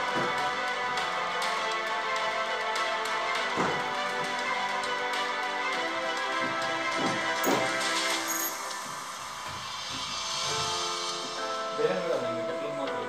ಬೇರೆ ನೋಡಲ್ಲ ನಿಮಗೆ ಕಟ್ಲಿಂಗ್ ಮಾತ್ರ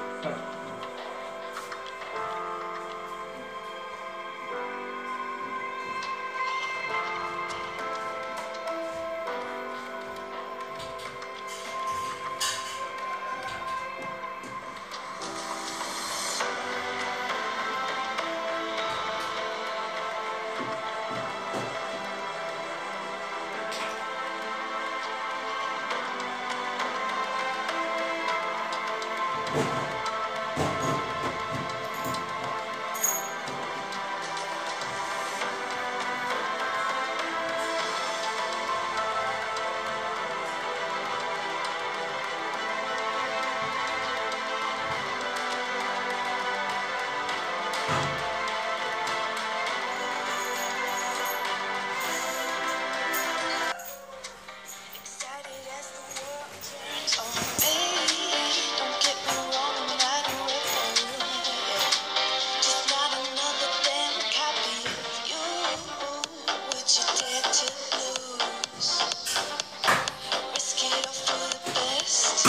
Excited as the world turns on me. Don't get me wrong, I'm not a rebel. Just not another damn copy of you. Would you dare to lose? Risk it all for the best.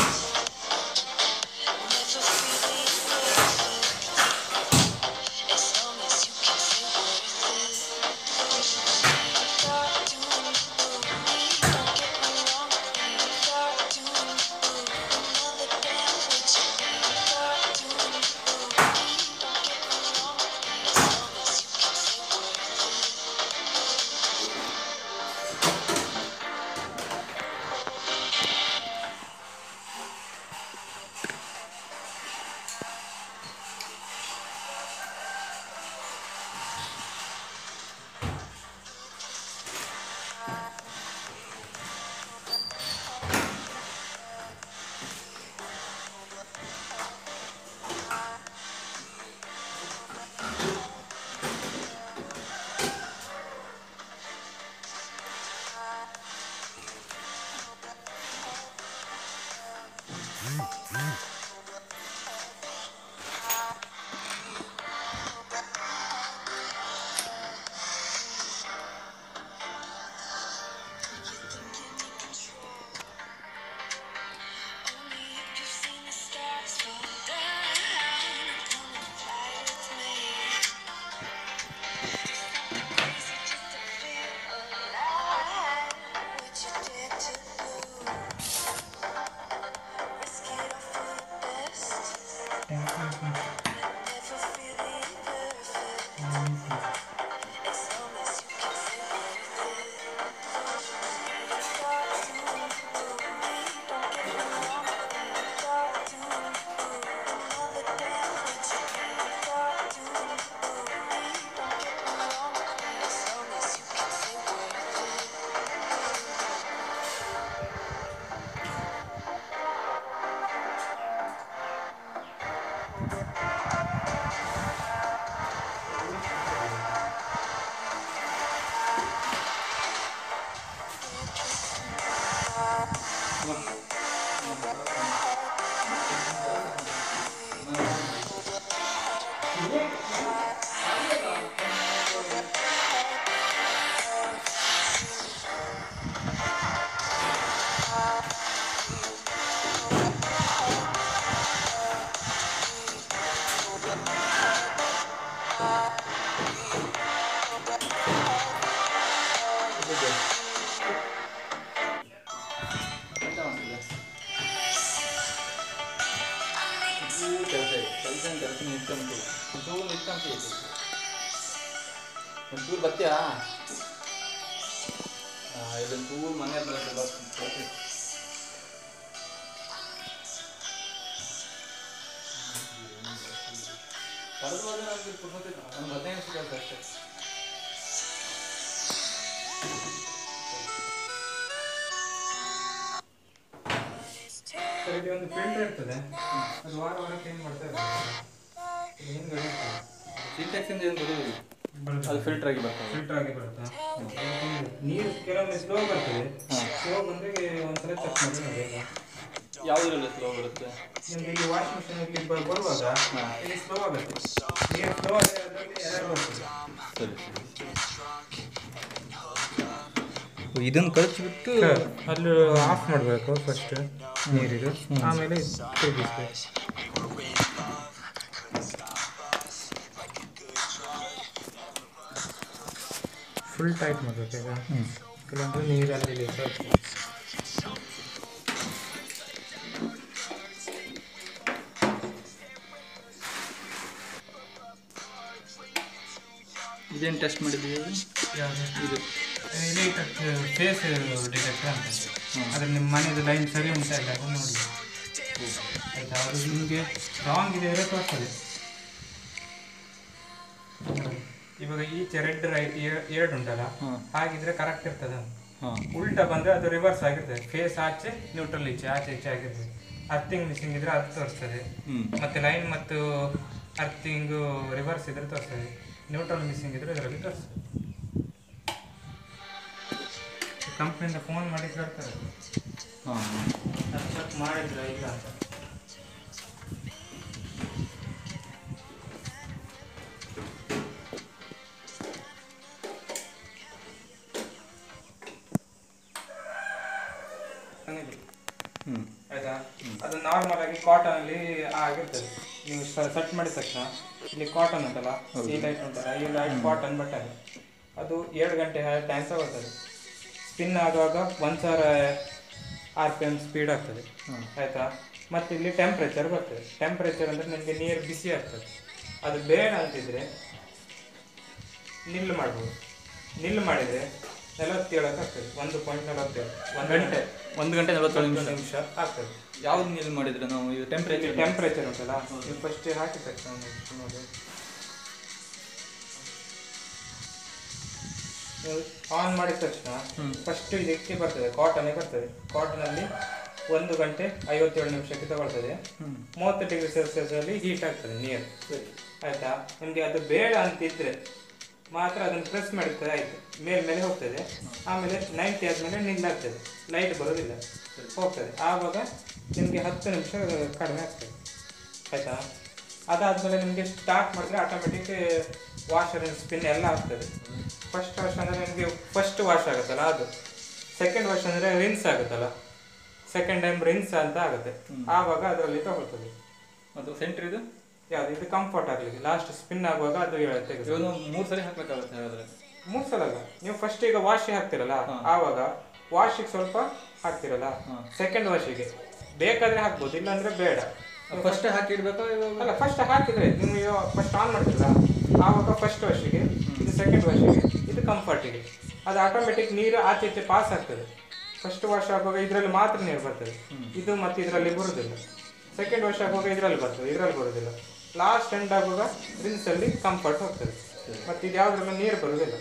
Never feeling perfect. As long as you can feel worth it. Start doing me. Don't get me wrong, please. Start doing another damn with you. Start doing me. Don't get me wrong, please. As long as you can feel worth it. Only if you've seen the stars fall down, come and fly with me. Do something crazy just to feel alive. Would you dare to lose? Risk it all for the best. Never feeling perfect. As long as you can feel worth it. Start doing me. Don't get me wrong. Start doing another damn with you. Start doing me. Don't get me wrong. As long as you can feel worth it. ಒಂಚೂರು ಕೆಲಸ ಇದೆ ಕೆಲಸ ಕೆಲಸ ನಿಂತ್ಕೊಂತು ಒಂಚೂರು ನಿಂತ್ಕೊಂತ ಇದೆ ಒಂಚೂರು ಬರ್ತೀಯಾ ಇದೊಂಚೂರು ಮನೆ ಬರುತ್ತೆ ಬಸ್ ಬರ್ತೀನಿ. ಕಳೆದ ಹೋದ್ರೆ ನನಗೆ ಪುರ್ಸೊತ್ತಿಲ್ಲ ಒಂದು ಹದಿನೈದು ನಿಮಿಷ ಕೆಲಸ ಅಷ್ಟೇ ಸರ್ ಇಲ್ಲಿ ಒಂದು ಫಿಲ್ಟರ್ ಇರ್ತದೆ ಅದು ವಾರ ವಾರ ಕ್ಲೀನ್ ಮಾಡ್ತಾ ಇರ್ತಾರೆ ಏನು ಗಡಿರ್ತದೆ ಸಿಂಟ್ಯಾಕ್ಸಿಂದ ಏನು ಬರೋದಿಲ್ಲ ಅದು ಫಿಲ್ಟರ್ ಆಗಿ ಬರ್ತದೆ ಫಿಲ್ಟರ್ ಆಗಿ ಬರುತ್ತಾ ನೀರು ಕೆಲವೊಮ್ಮೆ ಸ್ಲೋ ಬರ್ತದೆ ಹಾ. ಸ್ಲೋ ಬಂದ್ರೆ ಒಂದ್ಸಲ ಚೆಕ್ ಮಾಡಿ ಬೇಗ ಯಾವುದ್ರಲ್ಲಿ ಸ್ಲೋ ಬರುತ್ತೆ ನಿಮ್ಗೆ ಇಲ್ಲಿ ವಾಷಿಂಗ್ ಮಿಷಿನ್ ಇಲ್ಲಿ ಬ- ಬರುವಾಗ ಇಲ್ಲಿ ಸ್ಲೋ ಆಗುತ್ತೆ ನೀರು ಸ್ಲೋ ಆಗಿರೋದ್ರಲ್ಲಿ ಎರರ್ ಬರ್ತದೆ ಸರಿ ಸರಿ ಇದನ್ನು ಕಳಿಸ್ಬಿಟ್ಟು ಅಲ್ಲಿ ಆಫ್ ಮಾಡಬೇಕು ಫಸ್ಟ್ ನೀರಿದು ಆಮೇಲೆ ತಿರುಗಿಸ್ಬೇಕು ಫುಲ್ ಟೈಟ್ ಮಾಡಬೇಕು ಈಗ ಹ್ಞೂ ಕೆಲವೊಂದು ನೀರಲ್ಲಿ ಇಳಿಯುತ್ತೆ. ಇದೇನು ಟೆಸ್ಟ್ ಮಾಡಿದ್ದೀವಿ ಇದು ಇಲ್ಲಿ ಫೇಸ್ ಡಿಟೆಕ್ಟರ್ ಅಂತ ಅದ್ರ ನಿಮ್ಮ ಮನೆದು ಲೈನ್ ಸರಿ ಉಂಟಾ ಇಲ್ಲ ಅದನ್ನು ನೋಡಿ ಆಯ್ತಾ ಅದು ನಿಮಗೆ ರಾಂಗ್ ಇದೆ ಅಂದರೆ ತೋರಿಸ್ತದೆ ಇವಾಗ ಈಚೆ ರೆಡ್ ರೈಟ್ ಎರಡು ಉಂಟಲ್ಲ ಹಾಂ ಹಾಗಿದ್ರೆ ಕರೆಕ್ಟ್ ಇರ್ತದೆ ಹಾಂ ಉಲ್ಟಾ ಬಂದರೆ ಅದು ರಿವರ್ಸ್ ಆಗಿರ್ತದೆ ಫೇಸ್ ಆಚೆ ನ್ಯೂಟ್ರಲ್ ಈಚೆ ಆಚೆ ಈಚೆ ಆಗಿರ್ತದೆ ಅರ್ಥಿಂಗ್ ಮಿಸ್ಸಿಂಗ್ ಇದ್ರೆ ಅದು ತೋರಿಸ್ತದೆ ಹ್ಞೂ ಮತ್ತೆ ಲೈನ್ ಮತ್ತು ಅರ್ಥಿಂಗು ರಿವರ್ಸ್ ಇದ್ರೆ ತೋರಿಸ್ತದೆ ನ್ಯೂಟ್ರಲ್ ಮಿಸ್ಸಿಂಗ್ ಇದ್ರೆ ಇದರಲ್ಲಿ ತೋರಿಸ್ತದೆ ಕಂಪ್ನಿಯಿಂದ ಫೋನ್ ಮಾಡಿ ಕೇಳ್ತಾರೆ ಹಾಂ ಅದು ಚೆಕ್ ಮಾಡಿದ್ರ ಇಲ್ಲ ಅಂತ ಹಂಗಿದೆ. ಹ್ಞೂ ಆಯ್ತಾ ಅದು ನಾರ್ಮಲ್ ಆಗಿ ಕಾಟನ್ ಅಲ್ಲಿ ಆಗಿರ್ತದೆ ನೀವು ಸೆಟ್ ಮಾಡಿದ ತಕ್ಷಣ ಇಲ್ಲಿ ಕಾಟನ್ ಉಂಟಲ್ಲ ಈ ಲೈಟ್ ಉಂಟಲ್ಲ ಈ ಲೈಟ್ ಕಾಟನ್ ಬಟ್ಟೆ ಅದು ಎರಡು ಗಂಟೆ ಟೈಮ್ ತಗೊಳ್ತದೆ ಸ್ಪಿನ್ ಆಗುವಾಗ ಒಂದು ಸಾವಿರ ಆರ್ ಪಿ ಎಮ್ ಸ್ಪೀಡ್ ಆಗ್ತದೆ ಹ್ಮ್. ಆಯ್ತಾ ಮತ್ತೆ ಇಲ್ಲಿ ಟೆಂಪ್ರೇಚರ್ ಬರ್ತದೆ ಟೆಂಪ್ರೇಚರ್ ಅಂದ್ರೆ ನಿಮಗೆ ನೀರು ಬಿಸಿ ಆಗ್ತದೆ ಅದು ಬೇಡ ಅಂತಿದ್ರೆ ನಿಲ್ಲು ಮಾಡ್ಬೋದು ನಿಲ್ಲು ಮಾಡಿದ್ರೆ ನಲವತ್ತೇಳಕ್ಕೆ ಆಗ್ತದೆ ಒಂದು ಪಾಯಿಂಟ್ ನಲವತ್ತೇಳು ಒಂದು ಗಂಟೆ ಒಂದು ಗಂಟೆ ನಲವತ್ತೇಳು ಒಂದು ನಿಮಿಷ ನಿಮಿಷ ಆಗ್ತದೆ ಯಾವ್ದು ನೀರು ಮಾಡಿದ್ರೆ ನಾವು ಇದು ಟೆಂಪ್ರೇಚರ್ ಟೆಂಪ್ರೇಚರ್ ಉಂಟಲ್ಲ ನೀವು ಫಸ್ಟ್ ಹಾಕಿದ ತಕ್ಷಣ ಒಂದು ನೋಡಿ ನೀವು ಆನ್ ಮಾಡಿದ ತಕ್ಷಣ ಹ್ಮ್. ಫಸ್ಟ್ ಇದಕ್ಕೆ ಬರ್ತದೆ ಕಾಟನ್ ಬರ್ತದೆ ಕಾಟನ್ ಅಲ್ಲಿ ಒಂದು ಗಂಟೆ ಐವತ್ತೇಳು ನಿಮಿಷಕ್ಕೆ ತಗೊಳ್ತದೆ ಹ್ಞೂ ಮೂವತ್ತು ಡಿಗ್ರಿ ಸೆಲ್ಸಿಯಸ್ ಅಲ್ಲಿ ಹೀಟ್ ಆಗ್ತದೆ ನೀರು ಸರಿ ಆಯ್ತಾ ನಿಮಗೆ ಅದು ಬೇಡ ಅಂತಿದ್ರೆ ಮಾತ್ರ ಅದನ್ನು ಪ್ರೆಸ್ ಮಾಡಿದ್ರೆ ಆಯ್ತು ಮೇಲ್ ಮೇಲೆ ಹೋಗ್ತದೆ ಆಮೇಲೆ ನೈಂಟಿ ಆದ್ಮೇಲೆ ನಿಲ್ಲಾಗ್ತದೆ ಲೈಟ್ ಬರೋದಿಲ್ಲ ಹೋಗ್ತದೆ ಆವಾಗ ನಿಮಗೆ ಹತ್ತು ನಿಮಿಷ ಕಡಿಮೆ ಆಗ್ತದೆ ಆಯ್ತಾ ಅದಾದ್ಮೇಲೆ ನಿಮಗೆ ಸ್ಟಾರ್ಟ್ ಮಾಡಿದ್ರೆ ಆಟೋಮೆಟಿಕ್ ವಾಷರ್ ಸ್ಪಿನ್ ಎಲ್ಲ ಆಗ್ತದೆ ಫಸ್ಟ್ ವಾಶ್ ಅಂದರೆ ನಿಮಗೆ ಫಸ್ಟ್ ವಾಶ್ ಆಗುತ್ತಲ್ಲ ಅದು ಸೆಕೆಂಡ್ ವಾಶ್ ಅಂದರೆ ರಿನ್ಸ್ ಆಗುತ್ತಲ್ಲ ಸೆಕೆಂಡ್ ಟೈಮ್ ರಿನ್ಸ್ ಅಂತ ಆಗುತ್ತೆ ಆವಾಗ ಅದರಲ್ಲಿ ತಗೊಳ್ತದೆ ಅದು ಸೆಂಟ್ರ್ ಇದು ಯಾವ್ದು ಇದು ಕಂಫರ್ಟ್ ಆಗಲಿಕ್ಕೆ ಲಾಸ್ಟ್ ಸ್ಪಿನ್ ಆಗುವಾಗ ಅದು ಹೇಳುತ್ತೆ ಇವನು ಮೂರು ಸರಿ ಹಾಕ್ಬೇಕಾಗುತ್ತೆ ಹಾಗಾದ್ರೆ ಮೂರು ಸಲ ಅಲ್ಲ ನೀವು ಫಸ್ಟ್ ಈಗ ವಾಶಿಗೆ ಹಾಕ್ತಿರಲ್ಲ ಹಾ. ಆವಾಗ ವಾಶಿಗೆ ಸ್ವಲ್ಪ ಹಾಕ್ತಿರಲ್ಲ ಹಾ. ಸೆಕೆಂಡ್ ವಾಶಿಗೆ ಬೇಕಾದ್ರೆ ಹಾಕ್ಬೋದು ಇಲ್ಲಾಂದ್ರೆ ಬೇಡ ಫಸ್ಟ್ ಹಾಕಿ ಇಡ್ಬೇಕಾ ಇವಾಗ ಅಲ್ಲ ಫಸ್ಟ್ ಹಾಕಿದ್ರೆ ನೀವು ಫಸ್ಟ್ ಆನ್ ಮಾಡ್ತಿರಲ್ಲ ಆವಾಗ ಫಸ್ಟ್ ವಾಶಿಗೆ ಇದು ಸೆಕೆಂಡ್ ವಾಶಿಗೆ ಇದು ಕಂಫರ್ಟಿಗೆ ಅದು ಆಟೋಮೆಟಿಕ್ ನೀರು ಆಚೆ ಈಚೆ ಪಾಸ್ ಆಗ್ತದೆ ಫಸ್ಟ್ ವಾಶ್ ಆಗುವಾಗ ಇದರಲ್ಲಿ ಮಾತ್ರ ನೀರು ಬರ್ತದೆ ಇದು ಮತ್ತೆ ಇದರಲ್ಲಿ ಬರುವುದಿಲ್ಲ ಸೆಕೆಂಡ್ ವಾಶ್ ಆಗುವಾಗ ಇದರಲ್ಲಿ ಬರ್ತದೆ ಇದರಲ್ಲಿ ಬರುವುದಿಲ್ಲ ಲಾಸ್ಟ್ ಎಂಡ್ ಆಗುವಾಗ rinse ಅಲ್ಲಿ ಕಂಫರ್ಟ್ ಹೋಗ್ತದೆ ಮತ್ತೆ ಇದು ಯಾವುದ್ರಲ್ಲೂ ನೀರು ಬರುವುದಿಲ್ಲ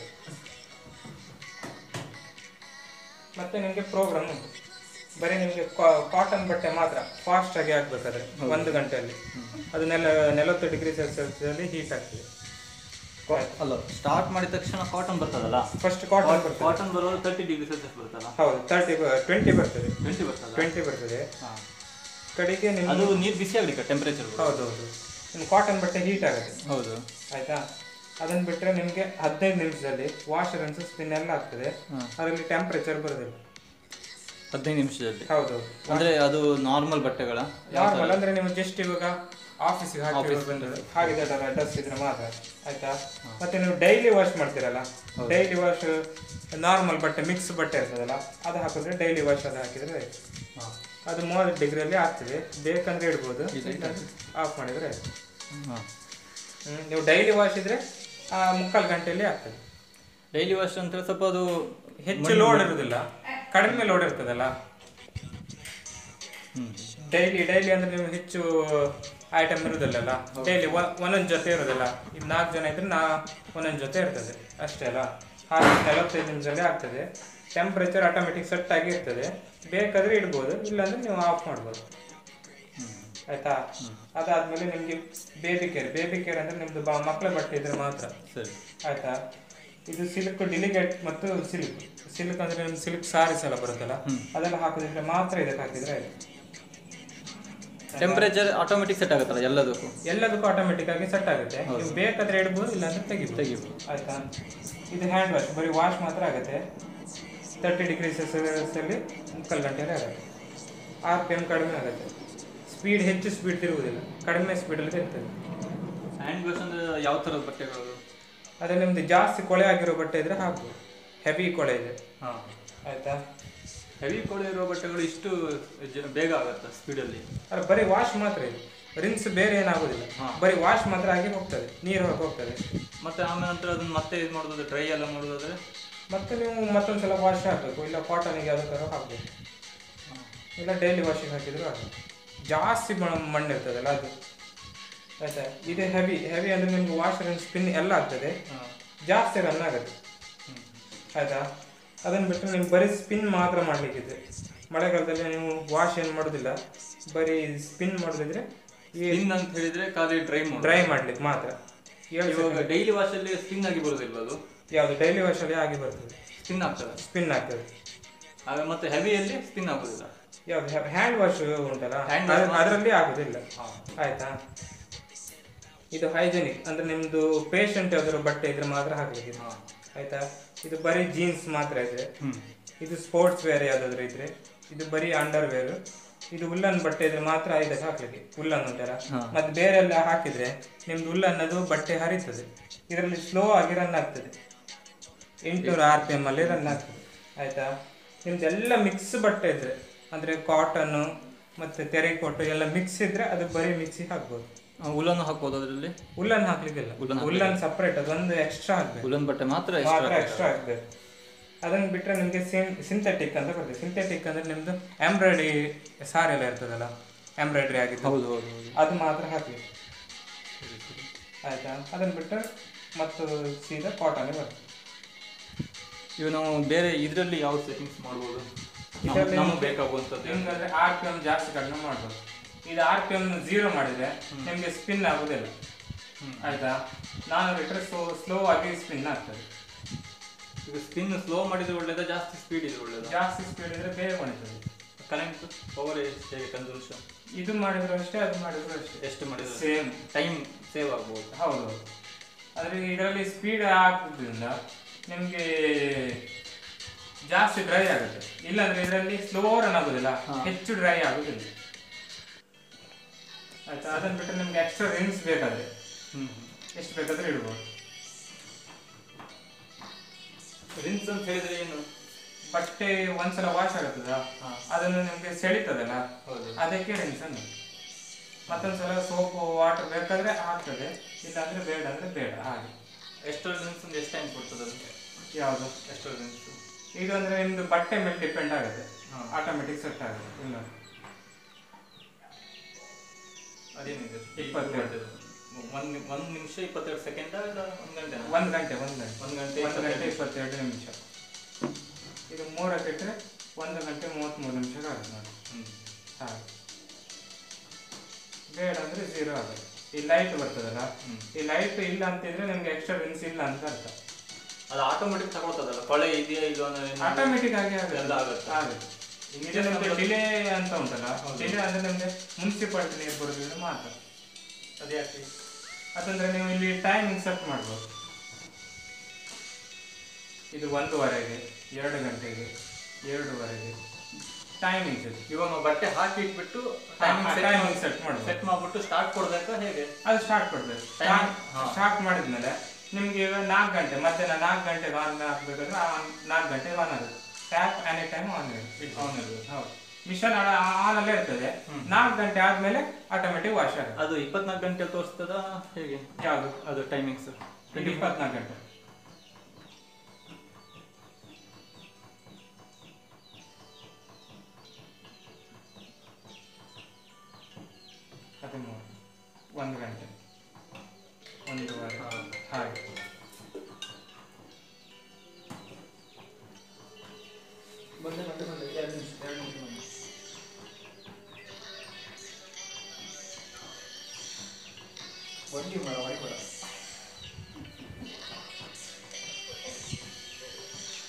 ಮತ್ತೆ ನಿಮಗೆ ಪ್ರೋಗ್ರಾಮ್ ಉಂಟು ಬರೀ ನಿಮಗೆ ಕಾಟನ್ ಬಟ್ಟೆ ಮಾತ್ರ ಫಾಸ್ಟ್ ಆಗಿ ಆಗ್ಬೇಕಾದ್ರೆ ಒಂದು ಗಂಟೆಯಲ್ಲಿ ಅದು ನೆಲ ನಲವತ್ತು ಡಿಗ್ರಿ ಸೆಲ್ಸಿಯಸ್ ಅಲ್ಲಿ ಹೀಟ್ ಆಗ್ತದೆ ಅಲ್ಲ ಸ್ಟಾರ್ಟ್ ಮಾಡಿದ ತಕ್ಷಣ ಕಾಟನ್ ಬರ್ತದಲ್ಲ ಫಸ್ಟ್ ಕಾಟನ್ ಬರ್ತದೆ ಕಾಟನ್ ಬರುವಾಗ ತರ್ಟಿ ಡಿಗ್ರಿ ಸೆಲ್ಸಿಯಸ್ ಬರುತ್ತಲ್ಲ ಹೌದು ತರ್ಟಿ ಟ್ವೆಂಟಿ ಬರ್ತದೆ ಟ್ವೆಂಟಿ ಬರ್ತಲ್ಲ ಟ್ವೆಂಟಿ ಬರ್ತದೆ ಹಾಂ ಕಡೆಗೆ ಅದು ನಿಮ್ಗೆ ನೀರು ಬಿಸಿ ಆಗಲಿಕ್ಕೆ ಟೆಂಪರೇಚರ್ ಹೌದು ಹೌದು ನಿಮ್ಮ ಕಾಟನ್ ಬಟ್ಟೆ ಹೀಟ್ ಆಗುತ್ತೆ ಹೌದು ಆಯ್ತಾ ಅದನ್ನ ಬಿಟ್ರೆ ನಿಮಗೆ ಹದಿನೈದು ನಿಮಿಷದಲ್ಲಿ ವಾಷರ್ ಅನ್ಸು ಸ್ಪಿನ್ ಎಲ್ಲ ಆಗ್ತದೆ ಹಾಂ ಅದರಲ್ಲಿ ಟೆಂಪರೇಚರ್ ಬರೋದಿಲ್ಲ ಹದಿನೈದು ನಿಮಿಷದಲ್ಲಿ ಹೌದು ಅಂದ್ರೆ ಅದು ನಾರ್ಮಲ್ ಬಟ್ಟೆಗಳ ನಾರ್ಮಲ್ ಅಂದ್ರೆ ನೀವು ಜಸ್ಟ್ ಇವಾಗ ಆಫೀಸಿಗೆ ಹಾಕಿ ಬಂದದ್ದು ಹಾಗೆ ಡ್ರೆಸ್ ಇದ್ರೆ ಮಾತ್ರ ಆಯ್ತಾ ಮತ್ತೆ ನೀವು ಡೈಲಿ ವಾಶ್ ಮಾಡ್ತೀರಲ್ಲ ಡೈಲಿ ವಾಶ್ ನಾರ್ಮಲ್ ಬಟ್ಟೆ ಮಿಕ್ಸ್ ಬಟ್ಟೆ ಇರ್ತದಲ್ಲ ಅದು ಹಾಕಿದ್ರೆ ಡೈಲಿ ವಾಶ್ ಅದು ಹಾಕಿದ್ರೆ ಆಯ್ತು. ಹಾಂ ಅದು ಮೂವತ್ತು ಡಿಗ್ರಿಯಲ್ಲಿ ಆಗ್ತದೆ ಬೇಕಂದ್ರೆ ಇಡ್ಬೋದು ಆಫ್ ಮಾಡಿದ್ರೆ ಆಯ್ತು ಹಾಂ ಹ್ಮ್, ನೀವು ಡೈಲಿ ವಾಶ್ ಇದ್ರೆ ಆ ಮುಕ್ಕಾಲು ಗಂಟೆಯಲ್ಲಿ ಆಗ್ತದೆ ಡೈಲಿ ವಾಶ್ ಅಂತ ಸ್ವಲ್ಪ ಅದು ಹೆಚ್ಚು ಲೋಡ್ ಇರುವುದಿಲ್ಲ ಕಡಿಮೆ ಲೋಡ್ ಇರ್ತದಲ್ಲ ಹ್ಞೂ ಡೈಲಿ ಡೈಲಿ ಅಂದ್ರೆ ನೀವು ಹೆಚ್ಚು ಐಟಮ್ ಇರುದಿಲ್ಲಲ್ಲ ಡೈಲಿ ಒಂದೊಂದು ಜೊತೆ ಇರೋದಿಲ್ಲ ಈಗ ನಾಲ್ಕು ಜನ ಇದ್ರೆ ನಾ ಒಂದೊಂದು ಜೊತೆ ಇರ್ತದೆ ಅಷ್ಟೇ ಅಲ್ಲ ಹಾಗೆ ನಲವತ್ತೈದು ನಿಮಿಷದಲ್ಲಿ ಆಗ್ತದೆ ಟೆಂಪ್ರೇಚರ್ ಆಟೋಮೆಟಿಕ್ ಸೆಟ್ ಆಗಿ ಇರ್ತದೆ ಬೇಕಾದ್ರೆ ಇಡ್ಬೋದು ಇಲ್ಲಾಂದ್ರೆ ನೀವು ಆಫ್ ಮಾಡ್ಬೋದು ಆಯ್ತಾ ಅದಾದ್ಮೇಲೆ ನಿಮ್ಗೆ ಬೇಬಿ ಕೇರ್ ಬೇಬಿ ಕೇರ್ ಅಂದ್ರೆ ನಿಮ್ದು ಬ- ಮಕ್ಕಳ ಬಟ್ಟೆ ಇದ್ರೆ ಮಾತ್ರ ಸರಿ ಆಯ್ತಾ ಇದು ಸಿಲ್ಕ್ ಡಿಲಿಗೇಟ್ ಮತ್ತು ಸಿಲ್ಕ್ ಸಿಲ್ಕ್ ಅಂದ್ರೆ ನಿಮ್ಗೆ ಸಿಲ್ಕ್ ಸಾರೀಸ್ ಎಲ್ಲ ಬರುತ್ತಲ್ಲ ಅದೆಲ್ಲ ಹಾಕಿದ್ರೆ ಮಾತ್ರ ಇದಕ್ಕೆ ಹಾಕಿದ್ರೆ ಆಯ್ತು ಟೆಂಪರೇಚರ್ ಆಟೋಮೆಟಿಕ್ ಸೆಟ್ ಆಗುತ್ತಲ್ಲ ಎಲ್ಲದಕ್ಕೂ ಎಲ್ಲದಕ್ಕೂ ಆಟೋಮೆಟಿಕ್ ಆಗಿ ಸೆಟ್ ಆಗುತ್ತೆ ಹೌದು. ನೀವು ಬೇಕಾದ್ರೆ ಇಡ್ಬೋದು ಇಲ್ಲಾಂದ್ರೆ ತೆಗಿಬೋದು ತೆಗಿಬೋದು. ಆಯ್ತಾ ಇದು ಹ್ಯಾಂಡ್ ವಾಶ್ ಬರೀ ವಾಶ್ ಮಾತ್ರ ಆಗುತ್ತೆ ತರ್ಟಿ ಡಿಗ್ರಿ ಸೆಲ್ಸಿಯಸ್ಸಲ್ಲಿ ಮುಕ್ಕಾಲು ಗಂಟೆಯಲ್ಲಿ ಆಗುತ್ತೆ ಆರ್ ಪಿ ಎಮ್ ಕಡಿಮೆ ಆಗುತ್ತೆ ಸ್ಪೀಡ್ ಹೆಚ್ಚು ಸ್ಪೀಡ್ ತಿರುಗುವುದಿಲ್ಲ ಕಡಿಮೆ ಸ್ಪೀಡಲ್ಲಿ ತಿರ್ತದೆ ಹ್ಯಾಂಡ್ ವಾಶ್ ಅಂದ್ರೆ ಯಾವ ಥರದ ಬಟ್ಟೆಗಳು ಅದೇ ನಿಮ್ದು ಜಾಸ್ತಿ ಕೊಳೆ ಆಗಿರೋ ಬಟ್ಟೆ ಇದ್ರೆ ಹಾಕ್ಬೋದು ಹೆವಿ ಕೊಳೆ ಇದೆ ಹಾಂ ಆಯ್ತಾ ಹೆವಿ ಕೊಳೆ ಇರೋ ಬಟ್ಟೆಗಳು ಇಷ್ಟು ಜ- ಬೇಗ ಆಗುತ್ತಾ ಸ್ಪೀಡಲ್ಲಿ ಅಲ್ಲ ಬರೀ ವಾಶ್ ಮಾತ್ರ ಇದೆ ರಿನ್ಸ್ ಬೇರೆ ಏನಾಗೋದಿಲ್ಲ ಹಾ. ಬರೀ ವಾಶ್ ಮಾತ್ರ ಆಗಿ ಹೋಗ್ತದೆ ನೀರು ಹೊರಗೆ ಹೋಗ್ತದೆ ಮತ್ತೆ ಆಮೇಲೆ ನಂತರ ಅದನ್ನ ಮತ್ತೆ ಇದು ಮಾಡೋದಾದ್ರೆ ಡ್ರೈ ಎಲ್ಲ ಮಾಡೋದಾದ್ರೆ ಮತ್ತೆ ನೀವು ಮತ್ತೊಂದ್ಸಲ ವಾಶ್ ಹಾಕಬೇಕು ಇಲ್ಲ ಕಾಟನಿಗೆ ಯಾವ್ದಾದ್ರು ಹಾಕ್ಬೇಕು ಇಲ್ಲ ಡೈಲಿ ವಾಷಿಂಗ್ ಹಾಕಿದ್ರು ಹಾಕಬೇಕು ಜಾಸ್ತಿ ಮ- ಮಣ್ಣು ಇರ್ತದಲ್ಲ ಅದು ಆಯ್ತಾ ಇದು ಹೆವಿ ಹೆವಿ ಅಂದರೆ ನಿಮ್ಗೆ ವಾಷರ್ ಸ್ಪಿನ್ ಎಲ್ಲ ಆಗ್ತದೆ ಹಾಂ ಜಾಸ್ತಿ ರನ್ ಆಗುತ್ತೆ ಆಯ್ತಾ ಅದನ್ನು ಬಿಟ್ಟರೆ ನಿಮ್ಗೆ ಬರೀ ಸ್ಪಿನ್ ಮಾತ್ರ ಮಾಡಲಿಕ್ಕಿದೆ ಮಳೆಗಾಲದಲ್ಲಿ ನೀವು ವಾಶ್ ಏನು ಮಾಡೋದಿಲ್ಲ ಬರೀ ಸ್ಪಿನ್ ಮಾಡೋದಿದ್ರೆ ಈ ಸ್ಪಿನ್ ಅಂತ ಹೇಳಿದ್ರೆ ಖಾಲಿ ಡ್ರೈ ಮಾಡಿ ಡ್ರೈ ಮಾಡ್ಲಿಕ್ಕೆ ಮಾತ್ರ ಏಳು ಇವಾಗ ಡೈಲಿ ವಾಶಲ್ಲಿ ಸ್ಪಿನ್ ಆಗಿ ಬರೋದಿಲ್ಲ ಅದು ಯಾವುದು ಡೈಲಿ ವಾಶಲ್ಲಿ ಆಗಿ ಬರ್ತದೆ ಸ್ಪಿನ್ ಆಗ್ತದೆ ಸ್ಪಿನ್ ಆಗ್ತದೆ ಆಗ ಮತ್ತೆ ಹೆವಿಯಲ್ಲಿ ಸ್ಪಿನ್ ಆಗೋದಿಲ್ಲ ಯಾವ್ದು ಹ್ಯಾಂಡ್ ವಾಶ್ ಉಂಟಲ್ಲ Hand wash ಮಾತ್ರ. ಅದರಲ್ಲಿ ಆಗುದಿಲ್ಲ ಹಾಂ ಆಯ್ತಾ ಇದು ಹೈಜೆನಿಕ್ ಅಂದ್ರೆ ನಿಮ್ದು ಪೇಷಂಟ್ ಯಾವ್ದಾದ್ರು ಬಟ್ಟೆ ಇದ್ರೆ ಮಾತ್ರ ಹಾಕ್ಲಿಕ್ಕೆ ಹಾಂ ಆಯ್ತಾ ಇದು ಬರೀ ಜೀನ್ಸ್ ಮಾತ್ರ ಇದೆ ಹ್ಞೂ ಇದು ಸ್ಪೋರ್ಟ್ಸ್ ವೇರ್ ಯಾವ್ದಾದ್ರು ಇದ್ರೆ ಇದು ಬರೀ ಅಂಡರ್ ವೇರ್ ಇದು ಉಲ್ಲನ್ ಬಟ್ಟೆ ಇದ್ರೆ ಮಾತ್ರ ಇದಕ್ಕೆ ಹಾಕ್ಲಿಕ್ಕೆ ಉಲ್ಲನ್ ಉಂಟಲ್ಲ ಹಾ. ಮತ್ತೆ ಬೇರೆ ಎಲ್ಲ ಹಾಕಿದ್ರೆ ನಿಮ್ದು ಉಲ್ಲನ್ ಅದು ಬಟ್ಟೆ ಹರಿತದೆ ಇದರಲ್ಲಿ ಸ್ಲೋ ಆಗಿ ರನ್ ಆಗ್ತದೆ ಎಂಟುನೂರ ಆರ್ ಪಿ ಎಮ್ ಅಲ್ಲಿ ರನ್ ಆಗ್ತದೆ ಆಯ್ತಾ ನಿಮ್ದು ಎಲ್ಲ ಮಿಕ್ಸ್ ಬಟ್ಟೆ ಇದ್ರೆ ಅಂದ್ರೆ ಕಾಟನ್ ಮತ್ತೆ ತೆರೆಕೋಟು ಎಲ್ಲ ಮಿಕ್ಸ್ ಇದ್ರೆ ಅದು ಬರೀ ಮಿಕ್ಸಿ ಹಾಕ್ಬೋದು ಉಲನ್ನು ಹಾಕ್ಬೋದು ಅದರಲ್ಲಿ ಉಲ್ಲನ್ ಹಾಕ್ಲಿಕ್ಕಿಲ್ಲ ಉಲ್ಲನ್ ಉಲ್ಲನ್ ಸಪ್ರೇಟ್ ಅದೊಂದು ಎಕ್ಸ್ಟ್ರಾ ಹಾಕ್ಬೇಕು ಉಲನ್ ಬಟ್ಟೆ ಮಾತ್ರ ಮಾತ್ರ extra ಎಕ್ಸ್ಟ್ರಾ ಹಾಕ್ಬೇಕು ಅದನ್ನ ಬಿಟ್ರೆ ನಿಮ್ಗೆ ಸಿಂಥೆಟಿಕ್ ಅಂತ ಬರ್ತದೆ ಸಿಂಥೆಟಿಕ್ ಅಂದ್ರೆ ನಿಮ್ದು ಎಂಬ್ರಾಯ್ಡ್ರಿ ಸಾರಿ ಎಲ್ಲ ಇರ್ತದಲ್ಲ ಎಂಬ್ರಾಯ್ಡ್ರಿ ಆಗಿದ್ದು ಹೌದು ಹೌದು ಹೌದು ಅದು ಮಾತ್ರ ಹಾಕ್ಬೇಕು ಆಯ್ತಾ ಅದನ್ನ ಬಿಟ್ಟರೆ ಮತ್ತು ಸೀದಾ ಕಾಟನ್ ಬರ್ತದೆ ಇವು ನಾವು ಬೇರೆ ಇದರಲ್ಲಿ ಯಾವ ಸೆಟ್ಟಿಂಗ್ಸ್ ಮಾಡ್ಬೋದು ಇದರಲ್ಲಿ ನಮಗೆ ಬೇಕಾಗುವಂಥದ್ದು ನಿಮ್ಗಂದ್ರೆ ಆರ್ ಪಿ ಎಮ್ ಜಾಸ್ತಿ ಕಡಿಮೆ ಮಾಡ್ಬೋದು ಇದು ಆರ್ ಪಿ ಎಮ್ ಝೀರೋ ಮಾಡಿದ್ರೆ ನಿಮಗೆ ಸ್ಪಿನ್ ಆಗೋದಿಲ್ಲ ಹ್ಮ್. ಆಯ್ತಾ ನಾನು ಬಿಟ್ಟರೆ ಸ್ಲೋ ಸ್ಲೋ ಆಗಿ ಸ್ಪಿನ್ ಆಗ್ತದೆ ಈಗ ಸ್ಪಿನ್ ಸ್ಲೋ ಮಾಡಿದ್ರೆ ಒಳ್ಳೇದಾ ಜಾಸ್ತಿ ಸ್ಪೀಡ್ ಇದೆ ಒಳ್ಳೇದಾ ಜಾಸ್ತಿ ಸ್ಪೀಡ್ ಇದ್ರೆ ಬೇಗ ಹೊಣಿತದೆ ಕರೆಂಟ್ ಪವರ್ ಹೇಗೆ ಕನ್ಸಲ್ಯೂಷನ್ ಇದು ಮಾಡಿದ್ರು ಅಷ್ಟೇ ಅದು ಮಾಡಿದ್ರು ಅಷ್ಟೇ ಎಷ್ಟು ಮಾಡಿದ್ರೆ ಸೇಮ್ ಟೈಮ್ ಸೇವ್ ಆಗ್ಬೋದು ಹೌದು ಆದರೆ ಇದರಲ್ಲಿ ಸ್ಪೀಡ್ ಹಾಕೋದ್ರಿಂದ ನಿಮಗೆ ಜಾಸ್ತಿ ಡ್ರೈ ಆಗುತ್ತೆ ಇಲ್ಲಾಂದ್ರೆ ಇದರಲ್ಲಿ ಸ್ಲೋ ರನ್ ಆಗೋದಿಲ್ಲ ಹಾ. ಹೆಚ್ಚು ಡ್ರೈ ಆಗೋದಿಲ್ಲ ಆಯ್ತಾ ಅದನ್ನ ಬಿಟ್ಟರೆ ನಿಮ್ಗೆ ಎಕ್ಸ್ಟ್ರಾ ರಿನ್ಸ್ ಬೇಕಾದ್ರೆ ಹ್ಞೂ ಎಷ್ಟು ಬೇಕಾದ್ರೆ ಇಡ್ಬೋದು ರಿನ್ಸ್ ಅಂತ ಹೇಳಿದ್ರೆ ಏನು ಬಟ್ಟೆ ಒಂದ್ಸಲ ವಾಶ್ ಆಗುತ್ತದ ಹಾ. ಅದನ್ನು ನಿಮ್ಗೆ ಸೆಳಿತದಲ್ಲ ಹೌದು ಅದಕ್ಕೆ ರಿನ್ಸ್ ಅನ್ನು ಮತ್ತೊಂದ್ಸಲ ಸೋಪ್ ವಾಟರ್ ಬೇಕಾದ್ರೆ ಆಗ್ತದೆ ಇಲ್ಲಾಂದ್ರೆ ಬೇಡ ಅಂದ್ರೆ ಬೇಡ ಹಾಗೆ ಎಷ್ಟೋ ರಿನ್ಸ್ ಒಂದು ಎಷ್ಟು ಟೈಮ್ ಕೊಡ್ತದೆ ಅದು ಯಾವುದು ಎಷ್ಟೋ ರಿನ್ಸ್ ಇದು ಅಂದ್ರೆ ನಿಮ್ದು ಬಟ್ಟೆ ಮೇಲೆ ಡಿಪೆಂಡ್ ಆಗುತ್ತೆ ಹಾ. ಆಟೋಮೆಟಿಕ್ ಸೆಟ್ ಆಗುತ್ತೆ ಇಲ್ಲ ಅದೇನಿದೆ ಇಪ್ಪತ್ತೆರಡು. ಒಂದು ಒಂದು ನಿಮಿಷ ಇಪ್ಪತ್ತೆರಡು ಸೆಕೆಂಡ್ ಇಲ್ಲ ಒಂದು ಗಂಟೆ ಒಂದ್ ಗಂಟೆ ಒಂದ್ ಗಂಟೆ ಒಂದು ಗಂಟೆ ಒಂದು ಗಂಟೆ ಇಪ್ಪತ್ತೆರಡು ನಿಮಿಷ ಇದು ಮೂರಕ್ಕೆ ಇಟ್ಟರೆ ಒಂದು ಗಂಟೆ ಮೂವತ್ತ್ಮೂರು ನಿಮಿಷ ಆಗುತ್ತೆ ನೋಡಿ ಹ್ಞೂ ಹಾಗೆ ಬೇಡ ಅಂದ್ರೆ ಝೀರೋ ಆಗುತ್ತೆ ಈ ಲೈಟ್ ಬರ್ತದಲ್ಲ ಹ್ಮ್. ಈ ಲೈಟ್ ಇಲ್ಲ ಅಂತಿದ್ರೆ ನಿಮ್ಗೆ ಎಕ್ಸ್ಟ್ರಾ ರಿನ್ಸ್ ಇಲ್ಲ ಅಂತ ಅರ್ಥ ಅದು ಆಟೋಮೆಟಿಕ್ ತಗೊಳ್ತದಲ್ಲ ಕೊಳೆ ಇದೆಯಾ ಇಲ್ಲ ಅನ್ನೋದು ಆಟೋಮೆಟಿಕ್ ಆಗಿ ಎಲ್ಲ ಆಗುತ್ತೆ. ಆಗುತ್ತೆ ಇದು ನಿಮ್ಗೆ ಡಿಲೇ ಅಂತ ಉಂಟಲ್ಲ ಡಿಲೇ ಅಂದ್ರೆ ನಿಮ್ಗೆ ಮುನ್ಸಿಪಾಲಿಟಿ ನೀರು ಬರೋದಿದ್ರೆ ಮಾತ್ರ ಅದು ಯಾಕೆ ಅದಂದ್ರೆ ನೀವು ಇಲ್ಲಿ ಟೈಮಿಂಗ್ ಸೆಟ್ ಮಾಡ್ಬೋದು ಇದು ಒಂದೂವರೆಗೆ ಎರಡು ಗಂಟೆಗೆ ಎರಡೂವರೆಗೆ ಟೈಮಿಂಗ್ ಇದೆ ಇವಾಗ ನಾವು ಬಟ್ಟೆ ಹಾಕಿ ಇಟ್ಬಿಟ್ಟು timing set ಮಾಡ್ಬೋದು. ಸೆಟ್ ಮಾಡ್ಬಿಟ್ಟು ಸ್ಟಾರ್ಟ್ ಕೊಡ್ಬೇಕಾ ಹೇಗೆ ಅದು ಸ್ಟಾರ್ಟ್ ಕೊಡ್ಬೇಕು Timing, ಹಾ. ಸ್ಟಾರ್ಟ್ ಮಾಡಿದ್ಮೇಲೆ ನಿಮ್ಗೆ ಈಗ ನಾಲ್ಕು ಗಂಟೆ ಮಧ್ಯಾಹ್ನ ನಾಲ್ಕು ಗಂಟೆಗೆ ಆನ್ ಹಾಕ್ಬೇಕಾದ್ರೆ ಆ ಒಂದು ನಾಲ್ಕು ಗಂಟೆಗೆ ಆನ್ ಆಗುತ್ತೆ ಟ್ಯಾಪ್ ಎನಿ ಟೈಮ್ ಆನ್ ಇರುತ್ತೆ ಆನ್ ಇರ್ಬೇಕು. ಹೌದು ಮಿಷನ್ ಆನ್ ಅಲ್ಲೇ ಇರ್ತದೆ ಹ್ಮ್. ನಾಲ್ಕು ಗಂಟೆ ಆದ್ಮೇಲೆ ಆಟೋಮೆಟಿಕ್ ವಾಶ್ ಆಗುತ್ತೆ ಅದು ಇಪ್ಪತ್ನಾಲ್ಕು ಗಂಟೆ ತೋರಿಸ್ತದ ಹೇಗೆ ಯಾವುದು ಅದು ಟೈಮಿಂಗ್ಸ್ ಇದು ಇಪ್ಪತ್ನಾಲ್ಕು ಗಂಟೆ ಹದಿಮೂರು ಒಂದು ಗಂಟೆ ಒಂದೂವರೆ ಹಾಗೆ ಬಂದೆ ಬಂದೆ ಬಂದೆ ಎರಡು ನಿಮಿಷ ಎರಡು ನಿಮಿಷ ಬಂದೆ ಒಂದು ಮರ ಹೊಯ್ಕೊಡ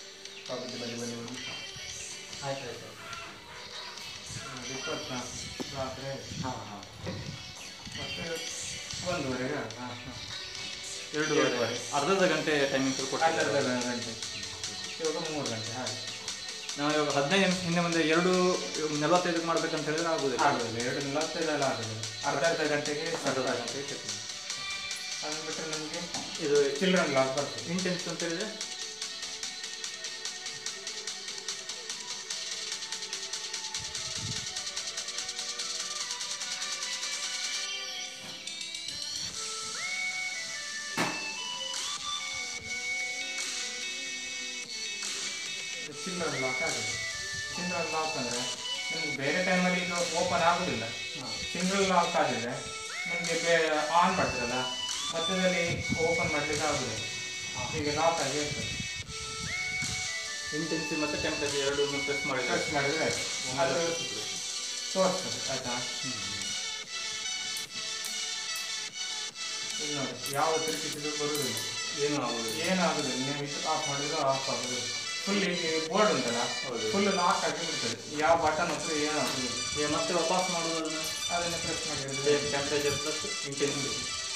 ಬನ್ನಿ ಬನ್ನಿ ಬನ್ನಿ ಆಯ್ತು ಆಯ್ತು ಇಪ್ಪತ್ನಾಲ್ಕು ರಾತ್ರಿ ಹಾಂ ಹಾಂ ಮತ್ತೆ ಒಂದೂವರೆಗೆ ಹಾಂ ಹಾಂ ಎರಡೂವರೆ ಅರ್ಧದ ಗಂಟೆ ಟೈಮಿಂಗ್ಸ್ ಅರ್ಧರ್ಧ ಕೊಟ್ಟಿದ್ದಾರೆ ಗಂಟೆ ಇವಾಗ ಮೂರು ಗಂಟೆ ಹಾಗೆ ನಾವು ಇವಾಗ ಹದಿನೈದು ನಿಮಿಷ ಹಿಂದೆ ಮುಂದೆ ಎರಡು ನಲವತ್ತೈದಕ್ಕೆ ಮಾಡ್ಬೇಕಂತ ಹೇಳಿದ್ರೆ ಆಗುದಿಲ್ಲ ಆಗೋದಿಲ್ಲ ಎರಡು ನಲವತ್ತೈದೆಲ್ಲ ಆಗೋದಿಲ್ಲ ಅರ್ಧ ಅರ್ಧ ಗಂಟೆಗೆ ಅರ್ಧದ start ಗಂಟೆ ಆಗುತ್ತೆ. ಅದನ್ನ ಬಿಟ್ಟರೆ ನಮಗೆ ಇದು ಚಿಲ್ಡ್ರನ್ ಲಾಕ್ ಬರ್ತದೆ ಇಂಟೆನ್ಸ್ ಅಂತ ಹೇಳಿದ್ರೆ ಚಿಲ್ಡ್ರನ್ ಲಾಕ್ ಆಗುತ್ತೆ ಚಿಲ್ಡ್ರನ್ ಲಾಕ್ ಅಂದರೆ ನಿಮ್ಗೆ ಬೇರೆ ಟೈಮಲ್ಲಿ ಇದು ಓಪನ್ ಆಗೋದಿಲ್ಲ ಸಿಂಗಲ್ ಲಾಕ್ ಆಗಿದ್ರೆ ನಿಮಗೆ ಬೇ ಆನ್ ಮಾಡ್ತೀರಲ್ಲ ಮಧ್ಯದಲ್ಲಿ ಓಪನ್ ಮಾಡಲಿಕ್ಕೆ ಆಗೋದಿಲ್ಲ ಈಗ ಲಾಕ್ ಆಗಿ ಇರ್ತದೆ ಇಂಟೆನ್ಸಿ ಮತ್ತು ಟೆಂಪರೇಚರ್ ಎರಡು ಪ್ರೆಸ್ ಮಾಡಿದ್ರೆ ಸರ್ಚ್ ಮಾಡಿದರೆ ಅದು ತೋರಿಸ್ತದೆ ಆಯ್ತಾ ಇಲ್ಲಿ ನೋಡಿ ಯಾವ ತಿರುಗಿಸಿದ್ರು ಬರುವುದಿಲ್ಲ ಏನು ಆಗುದಿಲ್ಲ ಏನಾಗುದಿಲ್ಲ ನೀವು ಇದು ಆಫ್ ಮಾಡಿದ್ರು ಆಫ್ ಆಗೋದಿಲ್ಲ ಫುಲ್ ಈಗ ಬೋರ್ಡ್ ಉಂಟಲ್ಲ ಹೌದು. ಫುಲ್ ಲಾಕ್ ಆಗಿ ಬಿಡ್ತದೆ ಯಾವ ಬಟನ್ ಹತ್ರ ಏನಾಗುದಿಲ್ಲ ಈಗ ಮತ್ತೆ ವಾಪಸ್ ಮಾಡೋದನ್ನ ಅದನ್ನು ಪ್ರೆಸ್ ಮಾಡಿದ್ರೆ ಟೆಂಪರೇಚರ್ ಪ್ಲಸ್ ಇಂಟೆನ್ಸಿಟಿ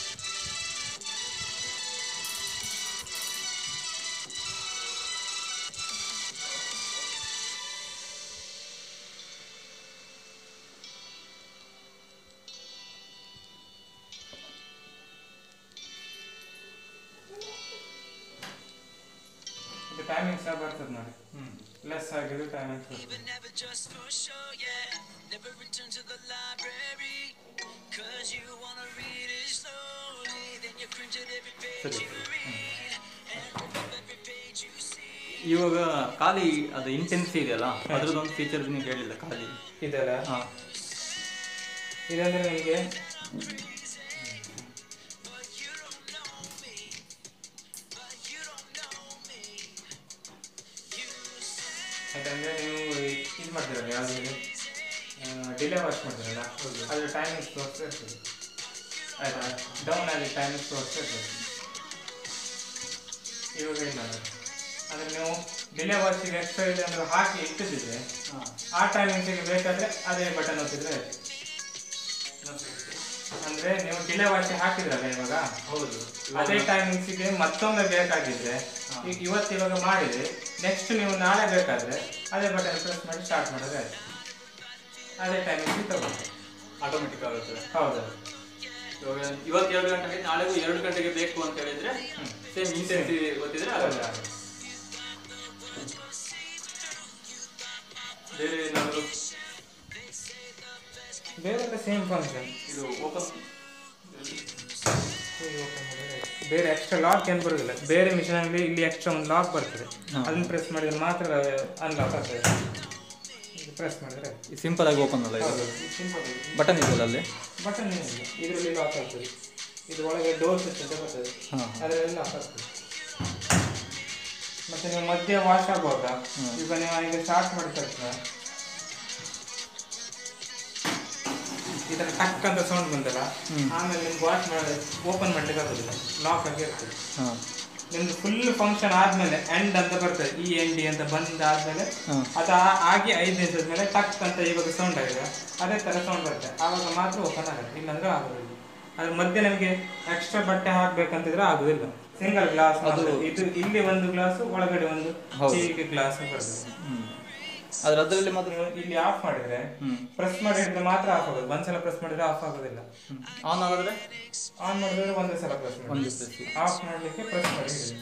ಇದು ಟೈಮಿಂಗ್ ಸಹ ಬರ್ತದೆ ನೋಡಿ ಲೆಸ್ ಆಗಿದ್ದು ಟೈಮಿಂಗ್ಸ್ ಬರ್ತದೆ never just for show, yeah. Never return to the library. Cause you wanna read it slowly. Then you cringe at every page you read. And remember every page you see. ಇವಾಗ ಖಾಲಿ ಅದು ಇಂಟೆನ್ಸಿ ಇದೆಯಲ್ಲ ಅದ್ರದ್ದೊಂದು feature ನೀವು ಹೇಳಿಲ್ಲ ಖಾಲಿ ಇದೆಲ್ಲ ಹಾಂ ಇದಂದ್ರೆ ನಿಮಗೆ But you don't know me. But you don't know me. You say ಯಾಕಂದ್ರೆ ನೀವು ಇದು ಮಾಡ್ತೀರಲ್ಲ ಯಾವುದು ಡಿಲೇ ವಾಚ್ ಮಾಡ್ತೀರಲ್ಲ ಅದ್ರ ಟೈಮಿಂಗ್ಸ್ ತೋರಿಸ್ತಾ ಇರ್ತದೆ ಆಯ್ತಾ ಡೌನ್ ಆಗಿ ಟೈಮಿಂಗ್ಸ್ ತೋರಿಸ್ತಾ ಇರ್ತದೆ ಇವಾಗ ಇಲ್ಲ ನೋಡಿ. ಅಂದ್ರೆ ನೀವು ಡಿಲೇ ವಾಚಿಗೆ ಎಕ್ಸ್ಟ್ರಾ ಇದೆ ಅಂದ್ರೆ ಹಾಕಿ ಇಟ್ಟಿದ್ರೆ ಆ ಟೈಮಿಂಗ್ಸಿಗೆ ಬೇಕಾದ್ರೆ ಅದೇ ಬಟನ್ ಒತ್ತಿದ್ರೆ ಆಯ್ತು ಅಂದ್ರೆ ನೀವು ಡಿಲೇ ವಾಚ್ ಹಾಕಿದ್ರಲ್ಲ ಇವಾಗ ಹೌದು ಅದೇ ಟೈಮಿಂಗ್ಸಿಗೆ ಮತ್ತೊಮ್ಮೆ ಬೇಕಾಗಿದ್ರೆ ಈಗ ಇವತ್ತು ಇವಾಗ ಮಾಡಿದ್ರೆ ನೆಕ್ಸ್ಟ್ ನೀವು ನಾಳೆ ಬೇಕಾದ್ರೆ ಅದೇ ಬಟನ್ ಪ್ರೆಸ್ ಮಾಡಿ ಸ್ಟಾರ್ಟ್ ಮಾಡಿದ್ರೆ ಆಯ್ತು ಅದೇ ಟೈಮಿಂಗ್ಸಿಗೆ ತಗೊಳ್ಳಿ ಆಟೋಮೆಟಿಕ್ ಆಗುತ್ತೆ ಹೌದು ಇವಾಗ ಇವತ್ತು ಎರಡು ಗಂಟೆ ಆಗಿದೆ ನಾಳೆಗೂ ಎರಡು ಗಂಟೆಗೆ ಬೇಕು ಅಂತ ಹೇಳಿದ್ರೆ ಸೇಮ್ ಇಂಟೆನ್ಸಿ ಗೊತ್ತಿದ್ರೆ ಹೌದು ಆಗುತ್ತೆ ಬೇರೆ ಏನಾದರೂ ಬೇರೆ ಸೇಮ್ ಫಂಕ್ಷನ್ ಇದು ಓಪನ್ ಬೇರೆ ಎಕ್ಸ್ಟ್ರಾ ಲಾಕ್ ಏನು ಬರೋದಿಲ್ಲ ಬೇರೆ ಮಿಷನಲ್ಲಿ ಇಲ್ಲಿ ಎಕ್ಸ್ಟ್ರಾ ಒಂದು ಲಾಕ್ ಬರ್ತದೆ ಹಾ. ಅದನ್ನ ಪ್ರೆಸ್ ಮಾಡಿದ್ರೆ ಮಾತ್ರ ಅನ್ಲಾಕ್ ಆಗ್ತದೆ ಪ್ರೆಸ್ ಮಾಡಿದ್ರೆ ಸಿಂಪಲ್ ಆಗಿ ಓಪನ್ ಅಲ್ಲ ಇದು ಹೌದು ಸಿಂಪಲ್ ಬಟನ್ ಇದೆಯಲ್ಲ ಅಲ್ಲಿ ಬಟನ್ ಏನಿಲ್ಲ ಇದರಲ್ಲಿ ಲಾಕ್ ಆಗ್ತದೆ ಇದು ಒಳಗೆ ಡೋರ್ ಸ್ವಿಚ್ ಅಂತ ಬರ್ತದೆ ಹಾಂ ಅದರಲ್ಲಿ ಲಾಕ್ ಆಗ್ತದೆ ಮತ್ತೆ ನೀವು ಮಧ್ಯೆ ವಾಶ್ ಆಗುವಾಗ ಹ್ಮ್. ಈಗ ನೀವು ಈಗ ಸ್ಟಾರ್ಟ್ ಮಾಡಿದ ತಕ್ಷಣ ಈ ಥರ ಟಕ್ ಅಂತ ಸೌಂಡ್ ಬಂದಲ್ಲ ಹ್ಮ್. ಆಮೇಲೆ ನಿಮ್ಗೆ ವಾಶ್ ಮಾಡಿ ಓಪನ್ ಮಾಡ್ಲಿಕ್ಕೆ ಆಗೋದಿಲ್ಲ ಲಾಕ್ ಆಗಿ ಇರ್ತದೆ ಹಾಂ ನಿಮ್ದು ಫುಲ್ ಫಂಕ್ಷನ್ ಆದ್ಮೇಲೆ ಎಂಡ್ ಅಂತ ಬರ್ತದೆ ಇ ಎನ್ ಡಿ ಅಂತ ಬಂದಾದ್ಮೇಲೆ ಹಾಂ ಅದು ಆ- ಆಗಿ ಐದು ನಿಮಿಷದ ಮೇಲೆ ಟಕ್ ಅಂತ ಇವಾಗ ಸೌಂಡ್ ಆಗಿದೆ ಅದೇ ತರ ಸೌಂಡ್ ಬರುತ್ತೆ ಆವಾಗ ಮಾತ್ರ ಓಪನ್ ಆಗುತ್ತೆ ಇಲ್ಲಾಂದ್ರೆ ಆಗೋದಿಲ್ಲ ಅದ್ರ ಮಧ್ಯೆ ನಮಗೆ ಎಕ್ಸ್ಟ್ರಾ ಬಟ್ಟೆ ಹಾಕ್ಬೇಕಂತಿದ್ರೆ ಆಗುದಿಲ್ಲ ಸಿಂಗಲ್ ಗ್ಲಾಸ್ ಅದು- ಇದು ಇಲ್ಲಿ ಒಂದು ಗ್ಲಾಸ್ ಒಳಗಡೆ ಒಂದು ಹೌದು. ಹೀಗೆ ಗ್ಲಾಸ್ ಬರ್ತದೆ ಹ್ಞೂ ಆದ್ರೆ ಅದರಲ್ಲಿ ಮಾತ್ರ ನೀವು ಇಲ್ಲಿ ಆಫ್ ಮಾಡಿದ್ರೆ ಹ್ಞೂ ಪ್ರೆಸ್ ಮಾಡಿದ್ರೆ ಮಾತ್ರ ಆಫ್ ಆಗೋದು ಒಂದ್ಸಲ ಪ್ರೆಸ್ ಮಾಡಿದ್ರೆ ಆಫ್ ಆಗೋದಿಲ್ಲ ಆನ್ ಆಗಿದ್ರೆ ಆನ್ ಮಾಡಿದ್ರೆ ಒಂದೇ ಸಲ ಪ್ರೆಸ್ ಮಾಡಿ ಒಂದು ಪ್ರೆಸ್ ಆಫ್ ಮಾಡ್ಲಿಕ್ಕೆ ಪ್ರೆಸ್ ಮಾಡಿ ಹಿಡಿದು.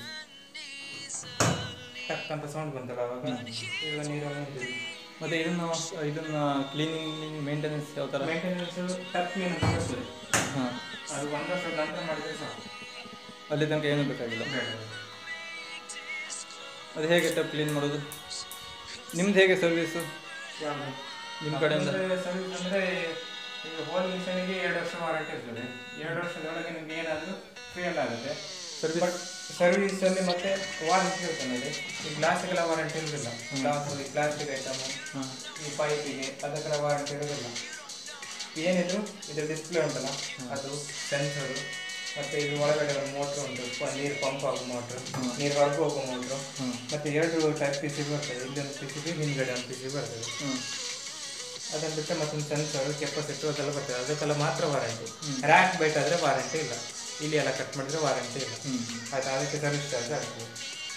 ಟಕ್ ಅಂತ ಸೌಂಡ್ ಬಂತಲ್ಲ ಅವಾಗ ಈಗ ನೀರಲ್ಲಿ ನಿಂತಿದೆ ಮತ್ತೆ ಇದನ್ನ ಇದನ್ನ ಕ್ಲೀನಿಂಗ್ ಮೇಂಟೆನೆನ್ಸ್ ಯಾವ ಥರ ಮೇಂಟೆನೆನ್ಸ್ ಟಪ್ ಕ್ಲೀನ್ ಅಂತ ಬರ್ತದೆ ಹಾಂ ಅದು ಒಂದು ವರ್ಷದ ನಂತರ ಮಾಡಿದ್ರೆ ಸಾಕು ಅಲ್ಲಿ ತನಕ ಏನೂ ಬೇಕಾಗಿಲ್ಲ ಬೇಡ ಅದು ಹೇಗೆ ಟಪ್ ಕ್ಲೀನ್ ಮಾಡೋದು ನಿಮ್ದು ಹೇಗೆ ಸರ್ವಿಸು ಯಾವುದು ನಿಮ್ಮ ಕಡೆಯಿಂದ ಸರ್ವಿಸ್ ಅಂದರೆ ಈಗ ಹೋಲ್ ಮಿಷನ್ಗೆ ಎರಡು ವರ್ಷ ವಾರಂಟಿ ಇರ್ತದೆ ಎರಡು ವರ್ಷದೊಳಗೆ ನಿಮ್ಗೆ ಏನಾದರೂ ಫ್ರೀ ಎಲ್ಲ ಆಗುತ್ತೆ Service? ಬಟ್ ಸರ್ವಿಸಲ್ಲಿ ಮತ್ತೆ ವಾರಂಟಿ ಇರುತ್ತೆ ನೋಡಿ ಈ ಗ್ಲಾಸಿಗೆಲ್ಲ ವಾರಂಟಿ ಇರೋದಿಲ್ಲ ಗ್ಲಾಸ್ ಈ ಪ್ಲಾಸ್ಟಿಕ್ ಐಟಮ್ ಹಾಂ ಈ ಪೈಪಿಗೆ ಅದಕ್ಕೆಲ್ಲ ವಾರಂಟಿ ಇರೋದಿಲ್ಲ ಏನಿದ್ರು ಇದು ಡಿಸ್ಪ್ಲೇ ಉಂಟಲ್ಲ ಅದು ಸೆನ್ಸರು ಮತ್ತೆ ಇದು ಒಳಗಡೆ ಒಂದು ಮೋಟ್ರ್ ಉಂಟು ಪ- ನೀರು ಪಂಪ್ ಆಗೋ ಮೋಟ್ರ್ ಹ್ಮ್. ನೀರು ಹೊರಗೆ ಹೋಗೋ ಮೋಟ್ರು ಹ್ಮ್. ಮತ್ತೆ ಎರಡು ಟೈಪ್ ಪಿ ಸಿ ಬರ್ತದೆ ಇಲ್ಲೊಂದು ಪಿ ಸಿ ಬಿ ಹಿಂದ್ಗಡೆ ಒಂದು ಪಿ ಸಿ ಬರ್ತದೆ ಹ್ಞೂ ಅದನ್ನು ಬಿಟ್ಟರೆ ಮತ್ತೊಂದು ಸೆನ್ಸರ್ ಕೆಪಾಸಿಟರ್ ಅದೆಲ್ಲ ಬರ್ತದೆ ಅದಕ್ಕೆಲ್ಲ ಮಾತ್ರ ವಾರಂಟಿ ರ್ಯಾಕ್ ಬೈಟ್ ಆದರೆ ವಾರಂಟಿ ಇಲ್ಲ ಇಲ್ಲಿ ಎಲ್ಲ ಕಟ್ ಮಾಡಿದ್ರೆ ವಾರಂಟಿ ಇಲ್ಲ ಆಯ್ತು ಅದಕ್ಕೆ ಸರ್ವಿಸ್ ಚಾರ್ಜ್ ಆಗ್ತದೆ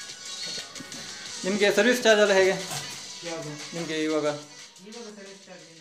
ನಿಮಗೆ ಸರ್ವಿಸ್ ಚಾರ್ಜ್ ಎಲ್ಲ ಹೇಗೆ ಯಾವುದು ನಿಮಗೆ ಇವಾಗ ಇವಾಗ ಸರ್ವಿಸ್ ಚಾರ್ಜ್